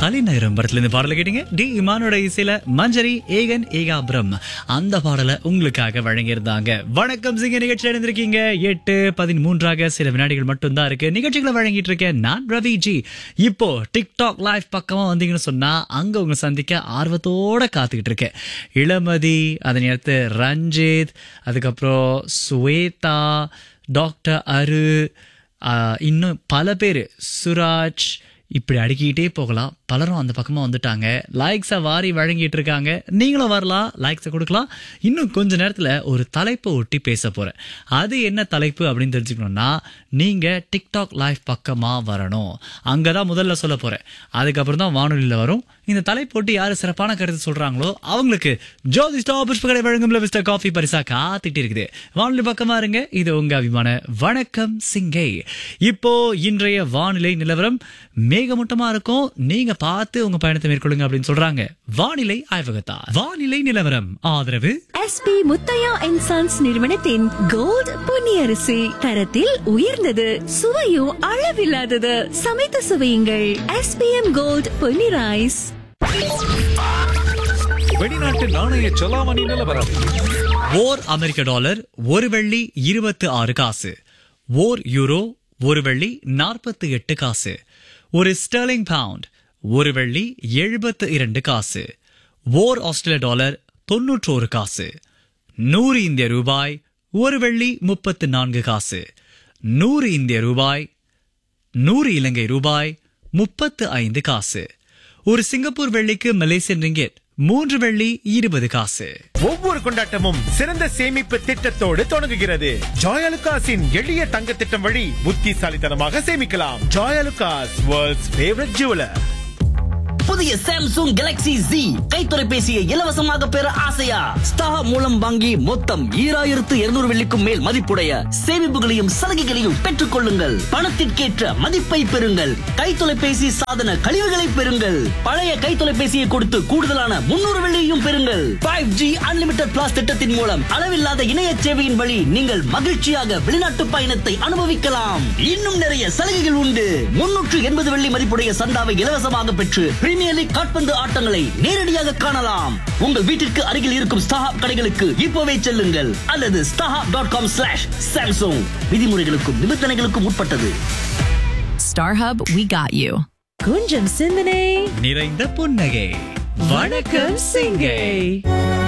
தலைநகரம் படத்துல இருந்து பாடலை கேட்டீங்க டி இமானோட இசையில மஞ்சரி ஏகன் ஏகாபுரம் அந்த பாடலை உங்களுக்காக வழங்கியிருந்தாங்க வணக்கம் சிங்க நிகழ்ச்சி அடைந்திருக்கீங்க எட்டு பதிமூன்றாக சில வினாடிகள் மட்டும்தான் இருக்கு நிகழ்ச்சிகளை வழங்கிட்டு இருக்கேன் நான் ரவி ஜி இப்போ டிக்டாக் லைவ் பக்கமா வந்தீங்கன்னு சொன்னா அங்க உங்களை சந்திக்க ஆர்வத்தோட காத்துக்கிட்டு இருக்கேன் இளமதி அதனை அடுத்து ரஞ்சித் அதுக்கப்புறம் சுவேதா டாக்டர் அரு ஆஹ், இன்னும் பல பேர் சுராஜ் இப்படி அடுக்கிக்கிட்டே போகலாம் பலரும் அந்த பக்கமாக வந்துட்டாங்க லைக்ஸை வாரி வழங்கிட்டு இருக்காங்க நீங்களும் வரலாம் லைக்ஸை கொடுக்கலாம் இன்னும் கொஞ்ச நேரத்தில் ஒரு தலைப்பை ஒட்டி பேச போகிறேன் அது என்ன தலைப்பு அப்படின்னு தெரிஞ்சுக்கணும்னா நீங்கள் டிக்டாக் லைவ் பக்கமாக வரணும் அங்கே தான் முதல்ல சொல்ல போகிறேன் அதுக்கப்புறம் தான் வானொலியில் வரும் இந்த தலைப்பு ஒட்டி யார் சிறப்பான கருத்து சொல்கிறாங்களோ அவங்களுக்கு ஜோதி ஸ்டாப் புஷ்பகடை வழங்கும் மிஸ்டர் காஃபி பரிசா காத்துட்டு இருக்குது வானொலி பக்கமாக இருங்க இது உங்கள் அபிமான வணக்கம் சிங்கை இப்போ இன்றைய வானிலை நிலவரம் மேகமூட்டமா இருக்கும் நீங்க பார்த்து உங்க பயணத்தை மேற்கொள்ளுங்க அப்படின்னு சொல்றாங்க வானிலை ஆய்வகத்தா வானிலை நிலவரம் ஆதரவு எஸ்பி முத்தையா அண்ட் சன்ஸ் நிறுவனத்தின் கோல்ட் பொன்னியரிசி தரத்தில் உயர்ந்தது சுவையும் அளவில்லாதது சமைத்து சுவையுங்கள் எஸ்பிஎம் கோல்ட் பொன்னி ரைஸ் வெளிநாட்டு நாணய செலாவணி நிலவரம் ஓர் அமெரிக்க டாலர் ஒரு வெள்ளி இருபத்து ஆறு காசு ஓர் யூரோ ஒரு வெள்ளி நாற்பத்தி எட்டு காசு ஒரு ஸ்டெர்லிங் பவுண்ட் ஒரு வெள்ளி எழுபத்து இரண்டு காசு ஓர் ஆஸ்திரேலிய டாலர் தொன்னூற்றோரு காசு நூறு இந்திய ரூபாய் ஒரு வெள்ளி முப்பத்து நான்கு காசு நூறு இந்திய ரூபாய் நூறு இலங்கை ரூபாய் முப்பத்து ஐந்து காசு ஒரு சிங்கப்பூர் வெள்ளிக்கு மலேசியன் ரிங்கெட் மூன்று வெள்ளி இருபது காசு ஒவ்வொரு கொண்டாட்டமும் சிறந்த சேமிப்பு திட்டத்தோடு தொடங்குகிறது ஜாயலுகாஸின் எளிய தங்க திட்டம் வழி புத்திசாலித்தனமாக சேமிக்கலாம் ஜாயலுகாஸ் வேர்ல்ட்ஸ் ஃபேவரட் ஜுவலர் புதிய சாம்சங் கேலக்ஸி Z கை தொலைபேசியை இலவசமாக பெற ஆசையா ஸ்டார் மூலம் வாங்கி மொத்தம் ஈராயிரத்து இருநூறு வெள்ளிக்கும் மேல் மதிப்புடைய சேமிப்புகளையும் சலுகைகளையும் பெற்றுக் கொள்ளுங்கள் பணத்திற்கேற்ற மதிப்பை பெறுங்கள் கை தொலைபேசி சாதன கழிவுகளை பெறுங்கள் பழைய கை தொலைபேசியை கொடுத்து கூடுதலான முன்னூறு வெள்ளியையும் பெறுங்கள் ஃபைவ் ஜி அன்லிமிட்டட் பிளாஸ் திட்டத்தின் மூலம் அளவில்லாத இணைய சேவையின் வழி நீங்கள் மகிழ்ச்சியாக வெளிநாட்டு பயணத்தை அனுபவிக்கலாம் இன்னும் நிறைய சலுகைகள் உண்டு முன்னூற்று எண்பது வெள்ளி மதிப்புடைய சந்தாவை இலவசமாக பெற்று பிரீமியர் லீக் காட்பந்து ஆட்டங்களை நேரடியாக காணலாம் உங்கள் வீட்டிற்கு அருகில் இருக்கும் ஸ்டாஹாப் கடைகளுக்கு இப்போவே செல்லுங்கள் அல்லது StarHub dot com slash Samsung விதிமுறைகளுக்கும் நிபந்தனைகளுக்கும் உட்பட்டது StarHub, we got you. கொஞ்சம் சிந்தனை நிறைந்த புன்னகை வணக்கம் சிங்கை